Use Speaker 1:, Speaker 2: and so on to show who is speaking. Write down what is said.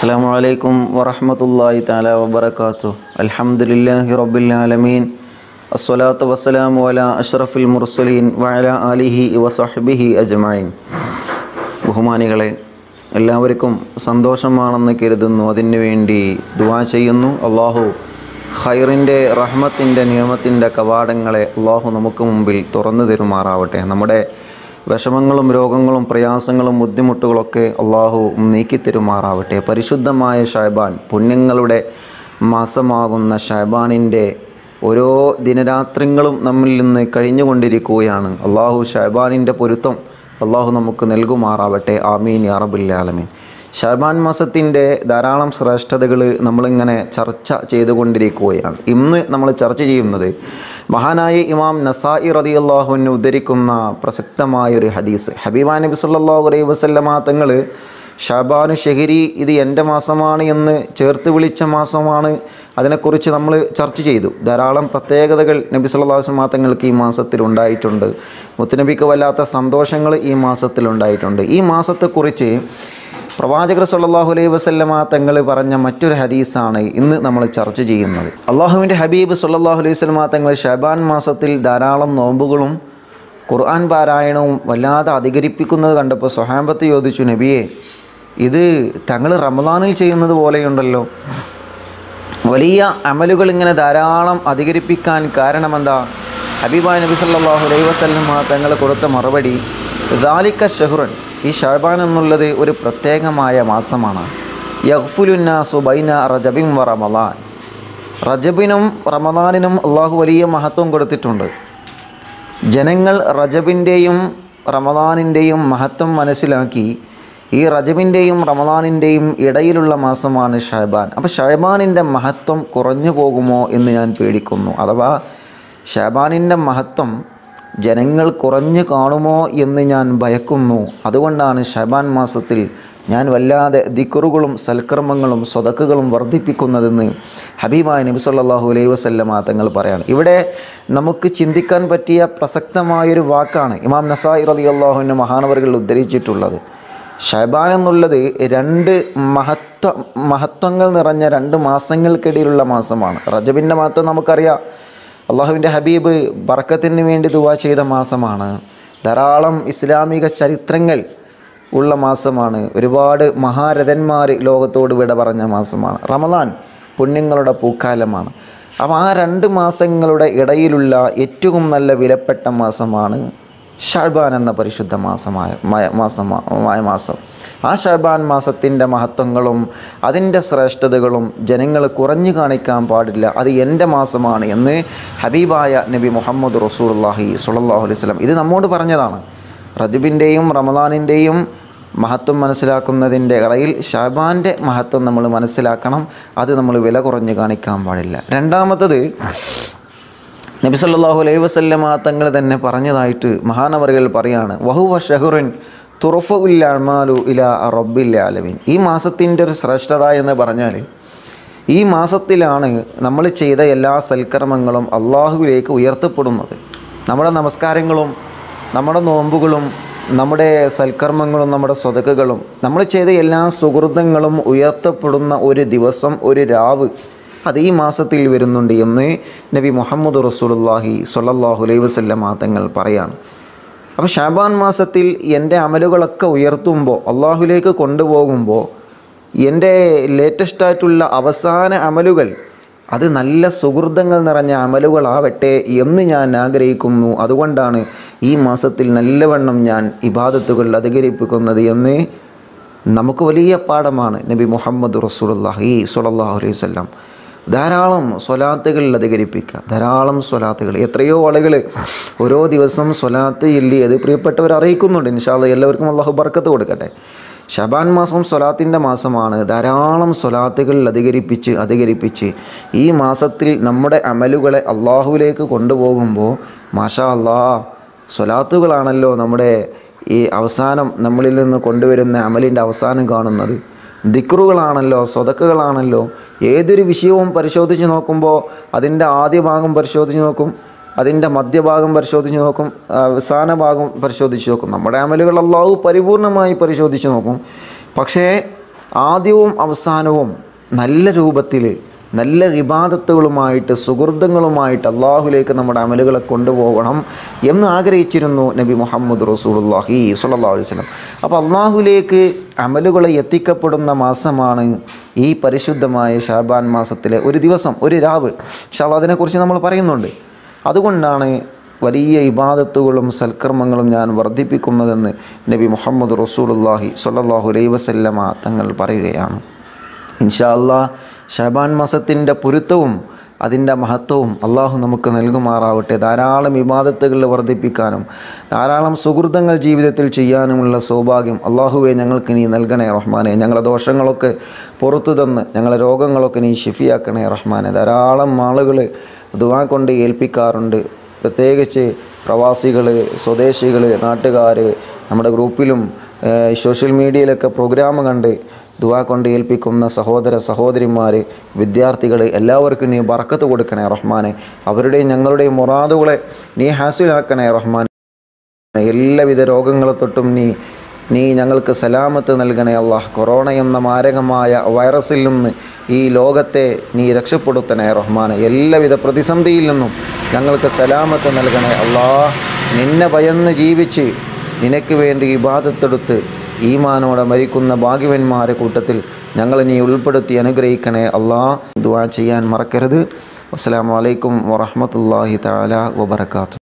Speaker 1: അസ്സാം വലൈക്കും വറഹമത്തല്ലാഹി താല വബർക്കാത്തു അൽഹംദുലില്ലാഹി റബ്ബിൽ ആലമീൻ അസ്സലാത്തു വസ്സലാമു അല അഷ്റഫുൽ മുർസലീൻ വഅല ആലിഹി വസഹ്ബിഹി അജ്മഈൻ ബഹുമാനികളെ എല്ലാവർക്കും സന്തോഷമാണെന്ന് കരുതുന്നു അതിനു വേണ്ടി ദുവാ ചെയ്യുന്നു അള്ളാഹു ഖൈറിൻ്റെ റഹ്മത്തിൻ്റെ നിയമത്തിൻ്റെ കവാടങ്ങളെ അള്ളാഹു നമുക്ക് മുമ്പിൽ തുറന്നു തരുമാറാവട്ടെ നമ്മുടെ വിഷമങ്ങളും രോഗങ്ങളും പ്രയാസങ്ങളും ബുദ്ധിമുട്ടുകളൊക്കെ അള്ളാഹു നീക്കിത്തരുമാറാവട്ടെ പരിശുദ്ധമായ ഷാബാൻ പുണ്യങ്ങളുടെ മാസമാകുന്ന ഷാബാനിൻ്റെ ഓരോ ദിനരാത്രങ്ങളും നമ്മിൽ നിന്ന് കഴിഞ്ഞുകൊണ്ടിരിക്കുകയാണ് അള്ളാഹു ഷാബാനിൻ്റെ പൊരുത്തം അള്ളാഹു നമുക്ക് നൽകുമാറാവട്ടെ ആമീൻ യാറബുല്ലാലമീൻ ഷാബാൻ മാസത്തിൻ്റെ ധാരാളം ശ്രേഷ്ഠതകൾ നമ്മളിങ്ങനെ ചർച്ച ചെയ്തുകൊണ്ടിരിക്കുകയാണ് ഇന്ന് നമ്മൾ ചർച്ച ചെയ്യുന്നത് മഹാനായ ഇമാം നസായി റതി അള്ളാഹുവിനെ ഉദ്ധരിക്കുന്ന പ്രസക്തമായൊരു ഹദീസ് ഹബീബാ നബി സല്ലല്ലാഹു അലൈഹി വസല്ലമ തങ്ങൾ ഷാബാനു ഷെഹരി ഇത് എൻ്റെ മാസമാണ് എന്ന് ചേർത്ത് വിളിച്ച മാസമാണ് അതിനെക്കുറിച്ച് നമ്മൾ ചർച്ച ചെയ്തു ധാരാളം പ്രത്യേകതകൾ നബി സല്ലല്ലാഹു അലൈഹി വസല്ലമ തങ്ങൾക്ക് ഈ മാസത്തിൽ ഉണ്ടായിട്ടുണ്ട് മുത്തുനബിക്ക് വല്ലാത്ത സന്തോഷങ്ങൾ ഈ മാസത്തിൽ ഉണ്ടായിട്ടുണ്ട് ഈ മാസത്തെക്കുറിച്ച് പ്രവാചകർ സല്ലല്ലാഹു അലൈഹി വസല്ലമ തങ്ങൾ പറഞ്ഞ മറ്റൊരു ഹദീസാണ് ഇന്ന് നമ്മൾ ചർച്ച ചെയ്യുന്നത് അള്ളാഹുവിൻ്റെ ഹബീബ് സല്ലല്ലാഹു അലൈഹി വസല്ലമ തങ്ങൾ ഷാബാൻ മാസത്തിൽ ധാരാളം നോമ്പുകളും ഖുർആൻ പാരായണവും വല്ലാതെ അധികരിപ്പിക്കുന്നത് കണ്ടപ്പോൾ സ്വഹാബത്ത് ചോദിച്ചു നബിയെ ഇത് തങ്ങൾ റമദാനിൽ ചെയ്യുന്നത് പോലെയുണ്ടല്ലോ വലിയ അമലുകൾ ഇങ്ങനെ ധാരാളം അധികരിപ്പിക്കാൻ കാരണമെന്താ ഹബീബായ് നബി സല്ലല്ലാഹു അലൈഹി വസല്ലമ തങ്ങൾ കൊടുത്ത മറുപടി ദാലിക്ക ഷഹുറൻ ഈ ഷാബാൻ എന്നുള്ളത് ഒരു പ്രത്യേകമായ മാസമാണ് യഹ്ഫുലുന്നാസു ബൈന റജബിൻ വ റമദാൻ റജബിനും റമദാനിനും അള്ളാഹു വലിയ മഹത്വം കൊടുത്തിട്ടുണ്ട് ജനങ്ങൾ റജബിൻ്റെയും റമദാനിൻ്റെയും മഹത്വം മനസ്സിലാക്കി ഈ റജബിൻ്റെയും റമദാനിൻ്റെയും ഇടയിലുള്ള മാസമാണ് ഷഹബാൻ അപ്പോൾ ഷഹബാനിൻ്റെ മഹത്വം കുറഞ്ഞു പോകുമോ എന്ന് ഞാൻ പേടിക്കുന്നു അഥവാ ഷഹബാനിൻ്റെ മഹത്വം ജനങ്ങൾ കുറഞ്ഞു കാണുമോ എന്ന് ഞാൻ ഭയക്കുന്നു അതുകൊണ്ടാണ് ഷഹബാൻ മാസത്തിൽ ഞാൻ വല്ലാതെ ദിക്കറുകളും സൽക്കർമ്മങ്ങളും സ്വതക്കുകളും വർദ്ധിപ്പിക്കുന്നതെന്ന് ഹബീബായ നബി സല്ലല്ലാഹു അലൈഹി വസല്ലമ തങ്ങൾ പറയാണ് ഇവിടെ നമുക്ക് ചിന്തിക്കാൻ പറ്റിയ പ്രസക്തമായൊരു വാക്കാണ് ഇമാം നസായി റലി അള്ളാഹുവിൻ്റെ മഹാനവറുകൾ ഉദ്ധരിച്ചിട്ടുള്ളത് ഷഹബാൻ എന്നുള്ളത് രണ്ട് മഹത്വ മഹത്വങ്ങൾ നിറഞ്ഞ രണ്ട് മാസങ്ങൾക്കിടയിലുള്ള മാസമാണ് റജബിൻ്റെ മഹത്വം നമുക്കറിയാം അള്ളാഹുവിൻ്റെ ഹബീബ് ബർക്കത്തിന് വേണ്ടി ദുവാ ചെയ്ത മാസമാണ് ധാരാളം ഇസ്ലാമിക ചരിത്രങ്ങൾ ഉള്ള മാസമാണ് ഒരുപാട് മഹാരഥന്മാർ ലോകത്തോട് വിട പറഞ്ഞ മാസമാണ് റമദാൻ പുണ്യങ്ങളുടെ പൂക്കാലമാണ് അപ്പോൾ ആ രണ്ട് മാസങ്ങളുടെ ഇടയിലുള്ള ഏറ്റവും നല്ല വിലപ്പെട്ട മാസമാണ് ഷാബാൻ എന്ന പരിശുദ്ധ മാസമായ മാസമായ മാസം ആ ഷാബാൻ മാസത്തിൻ്റെ മഹത്വങ്ങളും അതിൻ്റെ ശ്രേഷ്ഠതകളും ജനങ്ങൾ കുറഞ്ഞു കാണിക്കാൻ പാടില്ല അത് എൻ്റെ മാസമാണ് എന്ന് ഹബീബായ നബി മുഹമ്മദ് റസൂലുള്ളാഹി സ്വല്ലല്ലാഹു അലൈഹി വസല്ലം ഇത് നമ്മോട് പറഞ്ഞതാണ് റജബിൻ്റെയും റമദാനിൻ്റെയും മഹത്വം മനസ്സിലാക്കുന്നതിൻ്റെ ഇടയിൽ ഷാബാൻ്റെ മഹത്വം നമ്മൾ മനസ്സിലാക്കണം അത് നമ്മൾ വില കുറഞ്ഞ് കാണിക്കാൻ പാടില്ല രണ്ടാമത്തത് നബി സല്ലല്ലാഹു അലൈഹി വസല്ലമ തങ്ങൾ തന്നെ പറഞ്ഞതായിട്ട് മഹാനവറുകൾ പറയാണ് വഹുവ ഷഹുറിൻ തുറഫുൽ അമാലു ഇല റബ്ബിൽ ആലമീൻ ഈ മാസത്തിൻ്റെ ഒരു ശ്രേഷ്ഠത എന്ന് പറഞ്ഞാൽ ഈ മാസത്തിലാണ് നമ്മൾ ചെയ്ത എല്ലാ സൽക്കർമ്മങ്ങളും അള്ളാഹുവിലേക്ക് ഉയർത്തപ്പെടുന്നത് നമ്മുടെ നമസ്കാരങ്ങളും നമ്മുടെ നോമ്പുകളും നമ്മുടെ സൽക്കർമ്മങ്ങളും നമ്മുടെ സ്വതക്കുകളും നമ്മൾ ചെയ്ത എല്ലാ സുഹൃതങ്ങളും ഉയർത്തപ്പെടുന്ന ഒരു ദിവസം ഒരു രാവ് അത് ഈ മാസത്തിൽ വരുന്നുണ്ട് എന്ന് നബി മുഹമ്മദ് റസൂലുള്ളാഹി സ്വല്ലല്ലാഹു അലൈഹി വസല്ലമ തങ്ങൾ പറയാണ് അപ്പോൾ ഷാബാൻ മാസത്തിൽ എൻ്റെ അമലുകളൊക്കെ ഉയർത്തുമ്പോൾ അള്ളാഹുലേക്ക് കൊണ്ടുപോകുമ്പോൾ എൻ്റെ ലേറ്റസ്റ്റ് ആയിട്ടുള്ള അവസാന അമലുകൾ അത് നല്ല സുഹൃതങ്ങൾ നിറഞ്ഞ അമലുകളാവട്ടെ എന്ന് ഞാൻ ആഗ്രഹിക്കുന്നു അതുകൊണ്ടാണ് ഈ മാസത്തിൽ നല്ലവണ്ണം ഞാൻ ഇബാദത്തുകൾ അധികരിപ്പിക്കുന്നത് എന്ന് നമുക്ക് വലിയ പാഠമാണ് നബി മുഹമ്മദ് റസൂലുള്ളാഹി സ്വല്ലല്ലാഹു അലൈഹി വസല്ലം ധാരാളം സ്വലാത്തുകൾ അധികരിപ്പിക്കുക ധാരാളം സ്വലാത്തുകൾ എത്രയോ ആളുകൾ ഓരോ ദിവസം സ്വലാത്ത് ചൊല്ലി അത് പ്രിയപ്പെട്ടവർ അറിയിക്കുന്നുണ്ട് ഇൻഷാല്ല എല്ലാവർക്കും അള്ളാഹു ബർക്കത്ത് കൊടുക്കട്ടെ ഷബാൻ മാസം സ്വലാത്തിൻ്റെ മാസമാണ് ധാരാളം സ്വലാത്തുകൾ അധികരിപ്പിച്ച് അധികരിപ്പിച്ച് ഈ മാസത്തിൽ നമ്മുടെ അമലുകളെ അള്ളാഹുവിലേക്ക് കൊണ്ടുപോകുമ്പോൾ മാഷാ അള്ളാ സ്വലാത്തുകളാണല്ലോ നമ്മുടെ ഈ അവസാനം നമ്മളിൽ നിന്ന് കൊണ്ടുവരുന്ന അമലിൻ്റെ അവസാനം കാണുന്നത് ദിക്റുകളാണല്ലോ സ്വതക്കുകളാണല്ലോ ഏതൊരു വിഷയവും പരിശോധിച്ച് നോക്കുമ്പോൾ അതിൻ്റെ ആദ്യ ഭാഗം പരിശോധിച്ച് നോക്കും അതിൻ്റെ മധ്യഭാഗം പരിശോധിച്ച് നോക്കും അവസാന ഭാഗം പരിശോധിച്ച് നോക്കും നമ്മുടെ അമലുകൾ അള്ളാഹു പരിപൂർണമായി പരിശോധിച്ച് നോക്കും പക്ഷേ ആദ്യവും അവസാനവും നല്ല രൂപത്തിൽ നല്ല വിവാദത്തുകളുമായിട്ട് സുഹൃത്തുക്കളുമായിട്ട് അള്ളാഹുലേക്ക് നമ്മുടെ അമലുകളെ കൊണ്ടുപോകണം എന്ന് ആഗ്രഹിച്ചിരുന്നു നബി മുഹമ്മദ് റസൂലുള്ളാഹി സ്വല്ലല്ലാഹു അലൈഹി വസല്ലം അപ്പോൾ അള്ളാഹുലേക്ക് അമലുകളെ എത്തിക്കപ്പെടുന്ന മാസമാണ് ഈ പരിശുദ്ധമായ ഷാബാൻ മാസത്തിലെ ഒരു ദിവസം ഒരു രാവ് പക്ഷേ അതിനെക്കുറിച്ച് നമ്മൾ പറയുന്നുണ്ട് അതുകൊണ്ടാണ് വലിയ ഇബാദത്തുകളും സൽക്കർമ്മങ്ങളും ഞാൻ വർദ്ധിപ്പിക്കുന്നതെന്ന് നബി മുഹമ്മദ് റസൂലുള്ളാഹി സ്വല്ലല്ലാഹു അലൈഹി വസല്ലമ തങ്ങൾ പറയുകയാണ് ഇൻഷാ അല്ലാ ഷാബാൻ മാസത്തിൻ്റെ പൊരുത്തവും അതിൻ്റെ മഹത്വവും അള്ളാഹു നമുക്ക് നൽകുമാറാവട്ടെ ധാരാളം വിവാദത്തുകൾ വർദ്ധിപ്പിക്കാനും ധാരാളം സുഹൃതങ്ങൾ ജീവിതത്തിൽ ചെയ്യാനുമുള്ള സൗഭാഗ്യം അള്ളാഹുവെ ഞങ്ങൾക്ക് നീ നൽകണേ റഹ്മാനെ ഞങ്ങളെ ദോഷങ്ങളൊക്കെ പുറത്തു തന്ന് ഞങ്ങളെ രോഗങ്ങളൊക്കെ നീ ഷിഫിയാക്കണേ റഹ്മാനെ ധാരാളം ആളുകൾ ദുവാ കൊണ്ട് ഏൽപ്പിക്കാറുണ്ട് പ്രത്യേകിച്ച് പ്രവാസികൾ സ്വദേശികൾ നാട്ടുകാർ നമ്മുടെ ഗ്രൂപ്പിലും ഏഹ്, സോഷ്യൽ മീഡിയയിലൊക്കെ പ്രോഗ്രാം കണ്ട് ദുവാ കൊണ്ട് ഏൽപ്പിക്കുന്ന സഹോദര സഹോദരിമാർ വിദ്യാർത്ഥികൾ എല്ലാവർക്കും നീ ബറക്കത്ത് കൊടുക്കണേ റഹ്മാനെ അവരുടെയും ഞങ്ങളുടെയും മുറാദുകളെ നീ ഹാസിലാക്കണേ റഹ്മാൻ എല്ലാവിധ രോഗങ്ങളെ തൊട്ടും നീ നീ ഞങ്ങൾക്ക് സലാമത്ത് നൽകണേ അള്ളാഹ് കൊറോണ എന്ന മാരകമായ വൈറസിൽ നിന്ന് ഈ ലോകത്തെ നീ രക്ഷപ്പെടുത്തണേ റഹ്മാനെ എല്ലാവിധ പ്രതിസന്ധിയിൽ നിന്നും ഞങ്ങൾക്ക് സലാമത്ത് നൽകണേ അള്ളാഹ് നിന്നെ ഭയന്ന് ജീവിച്ച് നിനക്ക് വേണ്ടി ഇബാദത്തെടുത്ത് ഈമാനോടെ മരിക്കുന്ന ഭാഗ്യവന്മാരെ കൂട്ടത്തിൽ ഞങ്ങളെ നീ ഉൾപ്പെടുത്തി അനുഗ്രഹിക്കണേ അള്ളാഹ് ദുആ ചെയ്യാൻ മറക്കരുത് അസ്സലാമു അലൈക്കും വറഹ്മത്തുള്ളാഹി തആല വബറകാതുഹു